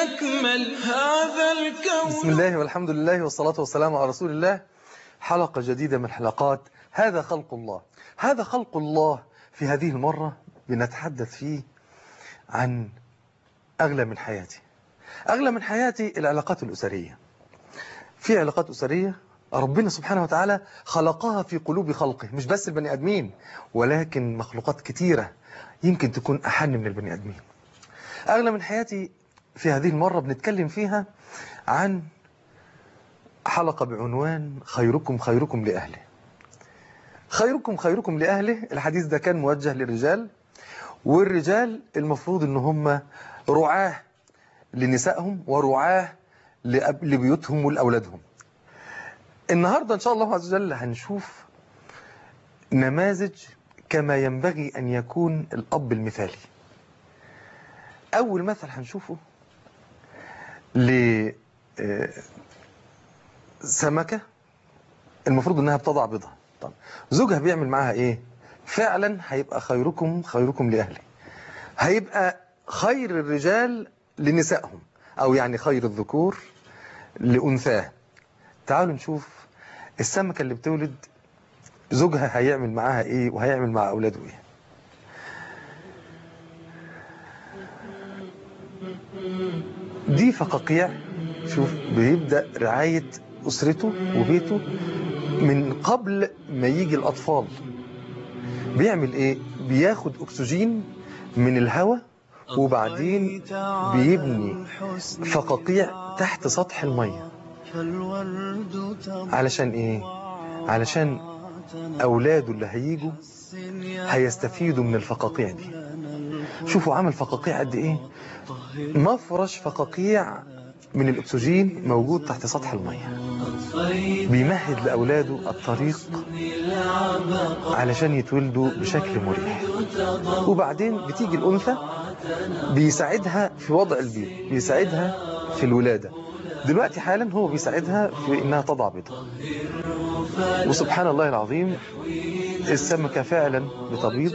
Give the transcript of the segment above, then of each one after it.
أكمل هذا الكون بسم الله والحمد لله والصلاة والسلام على رسول الله حلقة جديدة من حلقات هذا خلق الله هذا خلق الله في هذه المرة بنتحدث فيه عن أغلى من حياتي أغلى من حياتي العلاقات الأسرية في علاقات أسرية ربنا سبحانه وتعالى خلقها في قلوب خلقه مش بس البني آدمين ولكن مخلوقات كتيرة يمكن تكون أحن من البني آدمين أغلى من حياتي في هذه المرة بنتكلم فيها عن حلقة بعنوان خيركم خيركم لأهله خيركم خيركم لأهله الحديث ده كان موجه للرجال والرجال المفروض ان هم رعاه لنسائهم ورعاه لأب- لبيوتهم ولأولادهم النهاردة إن شاء الله عز وجل هنشوف نماذج كما ينبغي أن يكون الأب المثالي أول مثل هنشوفه ل آه، سمكة المفروض انها بتضع بيضها طب زوجها بيعمل معاها ايه فعلا هيبقى خيركم خيركم لاهله هيبقى خير الرجال لنسائهم او يعني خير الذكور لانثاه تعالوا نشوف السمكة اللي بتولد زوجها هيعمل معاها ايه وهيعمل مع اولاده ايه دي فقاقيع شوف بيبدأ رعاية أسرته وبيته من قبل ما يجي الأطفال بيعمل إيه؟ بياخد أكسجين من الهواء وبعدين بيبني فقاقيع تحت سطح المية علشان إيه؟ علشان أولاده اللي هيجوا هيستفيدوا من الفقاقيع دي شوفوا عمل فقاقيع قد إيه؟ مفرش فقاقيع من الأكسجين موجود تحت سطح المية بيمهد لأولاده الطريق علشان يتولدوا بشكل مريح وبعدين بتيجي الأنثى بيساعدها في وضع البيض بيساعدها في الولادة دلوقتي حالا هو بيساعدها في إنها تضع بيضها وسبحان الله العظيم السمكة فعلا بتبيض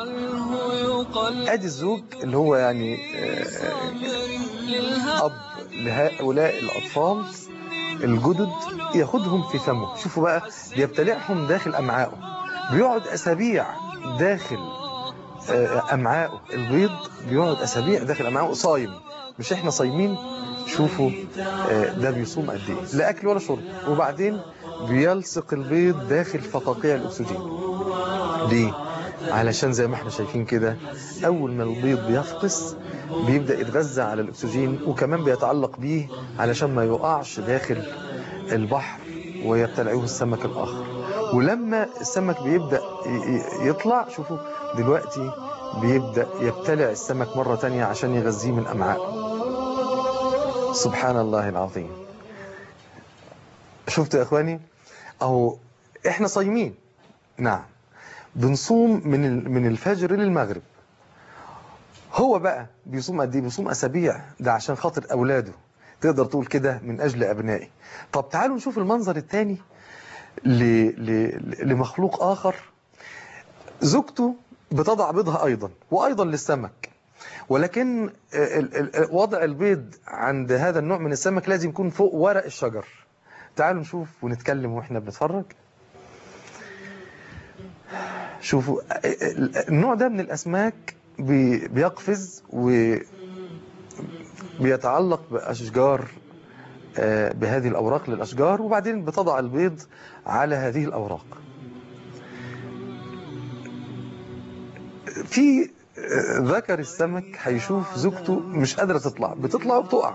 ادي الزوج اللي هو يعني آه، آه، اب لهؤلاء الاطفال الجدد ياخدهم في فمه شوفوا بقى بيبتلعهم داخل امعائه بيقعد اسابيع داخل آه، امعائه البيض بيقعد اسابيع داخل امعائه صايم مش احنا صايمين شوفوا آه، ده بيصوم قد ايه لا اكل ولا شرب وبعدين بيلصق البيض داخل فقاقيع الاكسجين ليه علشان زي ما احنا شايفين كده اول ما البيض بيفقس بيبدأ يتغذى على الاكسجين وكمان بيتعلق بيه علشان ما يقعش داخل البحر ويبتلعه السمك الاخر ولما السمك بيبدأ ي- ي- يطلع شوفوا دلوقتي بيبدأ يبتلع السمك مرة تانية عشان يغذيه من امعائه سبحان الله العظيم شفتوا يا اخواني اهو احنا صايمين نعم بنصوم من ال- من الفجر للمغرب هو بقى بيصوم قد ايه بيصوم اسابيع ده عشان خاطر اولاده تقدر تقول كده من اجل ابنائي طب تعالوا نشوف المنظر الثاني ل... ل... لمخلوق اخر زوجته بتضع بيضها ايضا وايضا للسمك ولكن ال- ال- ال- وضع البيض عند هذا النوع من السمك لازم يكون فوق ورق الشجر تعالوا نشوف ونتكلم واحنا بنتفرج شوفوا النوع ده من الأسماك بي- بيقفز وبيتعلق بأشجار آه، بهذه الأوراق للأشجار وبعدين بتضع البيض على هذه الأوراق في آه، ذكر السمك هيشوف زوجته مش قادرة تطلع بتطلع وبتقع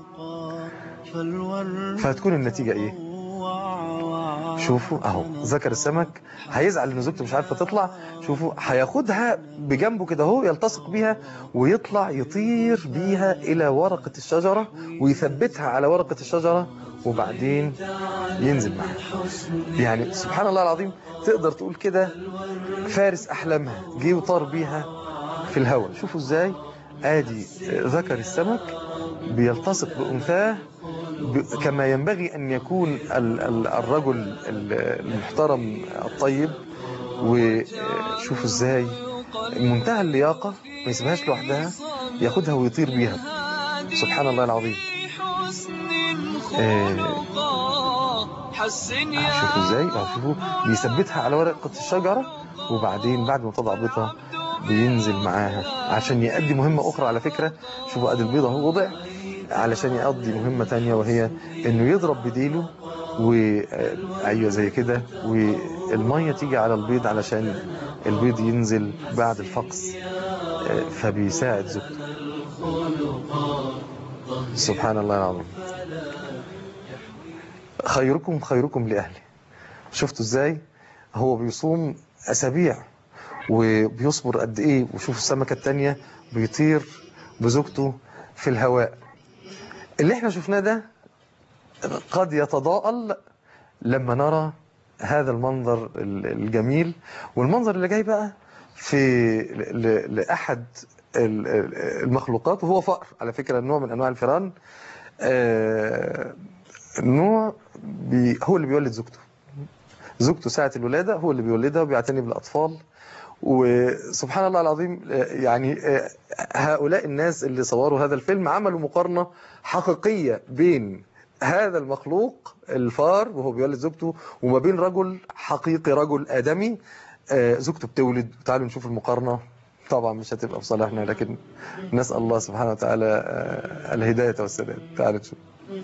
فهتكون النتيجة ايه شوفوا اهو ذكر السمك هيزعل ان زوجته مش عارفه تطلع شوفوا هياخدها بجنبه كده اهو يلتصق بيها ويطلع يطير بيها الى ورقه الشجره ويثبتها على ورقه الشجره وبعدين ينزل معاها يعني سبحان الله العظيم تقدر تقول كده فارس احلامها جه وطار بيها في الهواء شوفوا ازاي ادي ذكر السمك بيلتصق بانثاه ب- كما ينبغي أن يكون ال- ال- الرجل ال- المحترم الطيب وشوفوا ازاي منتهى اللياقة ما يسيبهاش لوحدها ياخدها ويطير بيها سبحان الله العظيم حسن آه. خلقا حسن يا شوفوا ازاي اه شوفوا بيثبتها على ورقة الشجرة وبعدين بعد ما تضع بيضها بينزل معاها عشان يؤدي مهمة أخرى على فكرة شوفوا ادي البيضة هو وضع علشان يقضي مهمة تانية وهي انه يضرب بديله و آه، ايوه زي كده والمية تيجي على البيض علشان البيض ينزل بعد الفقس آه، فبيساعد زوجته سبحان الله العظيم خيركم خيركم لأهله شفتوا ازاي هو بيصوم أسابيع وبيصبر قد ايه وشوفوا السمكة التانية بيطير بزوجته في الهواء اللي احنا شفناه ده قد يتضاءل لما نرى هذا المنظر ال- الجميل والمنظر اللي جاي بقى في ل- ل- لأحد ال- ال- المخلوقات وهو فأر على فكرة نوع من أنواع الفئران آه، نوع بي هو اللي بيولد زوجته زوجته ساعة الولادة هو اللي بيولدها وبيعتني بالأطفال وسبحان الله العظيم آه، يعني آه، هؤلاء الناس اللي صوروا هذا الفيلم عملوا مقارنة حقيقية بين هذا المخلوق الفار وهو بيولد زوجته وما بين رجل حقيقي رجل آدمي آه، زوجته بتولد تعالوا نشوف المقارنة طبعا مش هتبقى في صالحنا لكن نسأل الله سبحانه وتعالى آه، الهداية والسداد تعالوا نشوف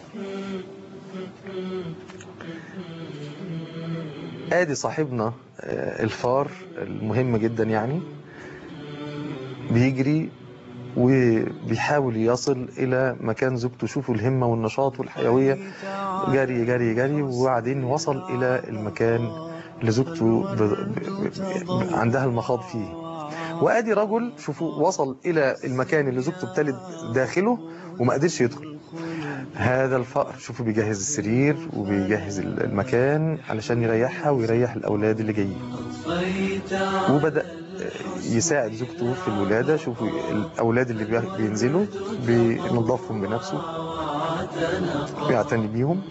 ادي صاحبنا آه، الفار المهم جدا يعني بيجري وبيحاول يصل الى مكان زوجته شوفوا الهمة والنشاط والحيوية جري جري جري وبعدين وصل الى المكان اللي زوجته ب... ب... ب... عندها المخاض فيه وادي رجل شوفوا وصل الى المكان اللي زوجته بتلد داخله وما قدرش يدخل هذا الفأر شوفوا بيجهز السرير وبيجهز المكان علشان يريحها ويريح الأولاد اللي جايين وبدأ يساعد زوجته في الولادة شوفوا الأولاد اللي بي- بينزلوا بينظفهم بنفسه بيعتني بيهم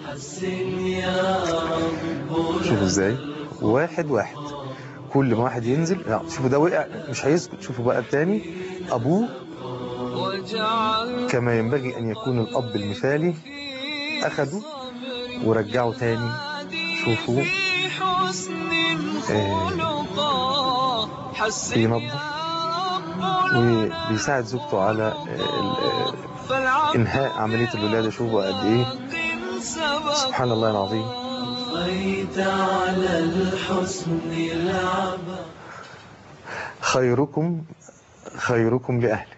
شوفوا ازاي واحد واحد كل ما واحد ينزل لا، شوفوا ده وقع مش هيسكت شوفوا بقى التاني أبوه وجعل كما ينبغي أن يكون الأب المثالي أخده ورجعه تاني شوفوا في حسن آه، خلقا حسن بينظف يا رب وبيساعد زوجته على آه، ال- آه، فالعبد إنهاء عملية الولادة شوفوا قد إيه سبق سبحان الله العظيم طفيت على الحسن العبا خيركم خيركم لأهله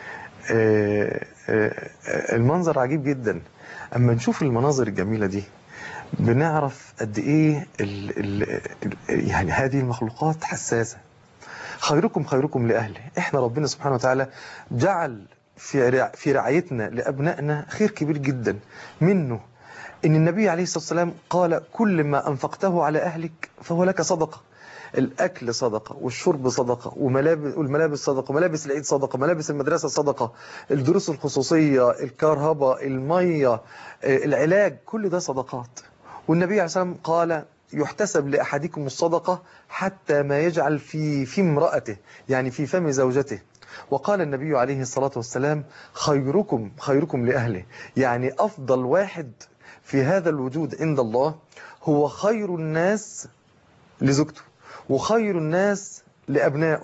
آه، آه، آه، المنظر عجيب جدا أما نشوف المناظر الجميلة دي بنعرف قد إيه ال ال ال يعني هذه المخلوقات حساسة خيركم خيركم لأهله إحنا ربنا سبحانه وتعالى جعل في رع- في رعايتنا لأبنائنا خير كبير جدا منه إن النبي عليه الصلاة والسلام قال كل ما أنفقته على أهلك فهو لك صدقة الأكل صدقة والشرب صدقة وملابس والملابس صدقة ملابس العيد صدقة ملابس المدرسة صدقة الدروس الخصوصية الكهرباء المية آه، العلاج كل ده صدقات والنبي عليه الصلاة والسلام قال يحتسب لأحدكم الصدقة حتى ما يجعل في في امرأته يعني في فم زوجته وقال النبي عليه الصلاة والسلام خيركم خيركم لأهله يعني أفضل واحد في هذا الوجود عند الله هو خير الناس لزوجته وخير الناس لأبنائه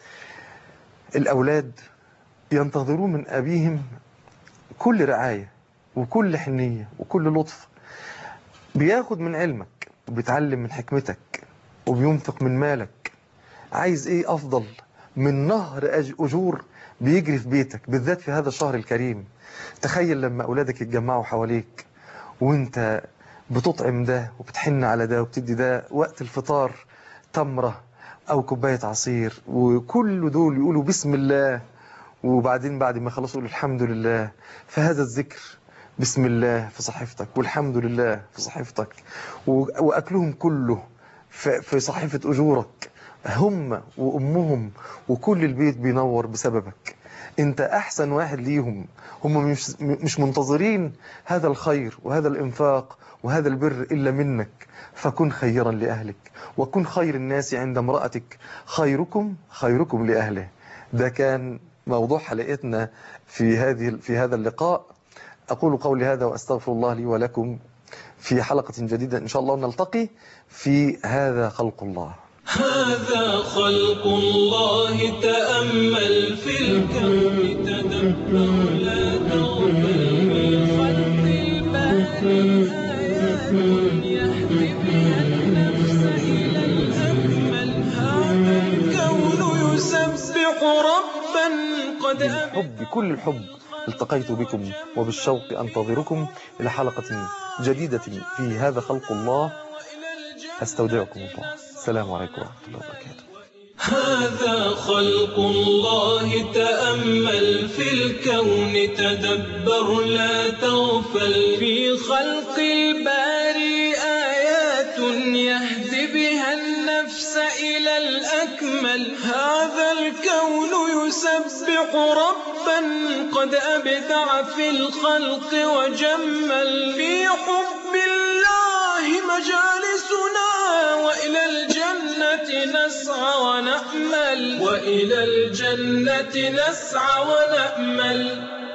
الأولاد ينتظرون من أبيهم كل رعاية وكل حنية وكل لطف بياخد من علمك وبيتعلم من حكمتك وبينفق من مالك عايز ايه افضل من نهر أج- اجور بيجري في بيتك بالذات في هذا الشهر الكريم تخيل لما اولادك يتجمعوا حواليك وانت بتطعم ده وبتحن على ده وبتدي ده وقت الفطار تمرة او كوباية عصير وكل دول يقولوا بسم الله وبعدين بعد ما يخلصوا يقولوا الحمد لله فهذا الذكر بسم الله في صحيفتك والحمد لله في صحيفتك و- وأكلهم كله في في صحيفة أجورك هم وأمهم وكل البيت بينور بسببك انت احسن واحد ليهم هم مش مش منتظرين هذا الخير وهذا الانفاق وهذا البر الا منك فكن خيرا لاهلك وكن خير الناس عند امرأتك خيركم خيركم لاهله ده كان موضوع حلقتنا في هذه في هذا اللقاء أقول قولي هذا وأستغفر الله لي ولكم في حلقة جديدة إن شاء الله نلتقي في هذا خلق الله هذا خلق الله تأمل في الكون تدبر لا تغفل في خلق الباري آيات يهدي بها النفس إلى الأكمل هذا الكون يسبح ربا قد أبدى حب كل الحب التقيت بكم وبالشوق أنتظركم إلى حلقة جديدة في هذا خلق الله أستودعكم الله السلام عليكم ورحمة الله وبركاته هذا خلق الله تأمل في الكون تدبر لا تغفل في خلق الباري آيات يهدي بها النفس إلى الأكمل هذا الكون يسبح ربا قد أبدع في الخلق وجمل في حب الله مجالسنا وإلى الجنة نسعى ونأمل وإلى الجنة نسعى ونأمل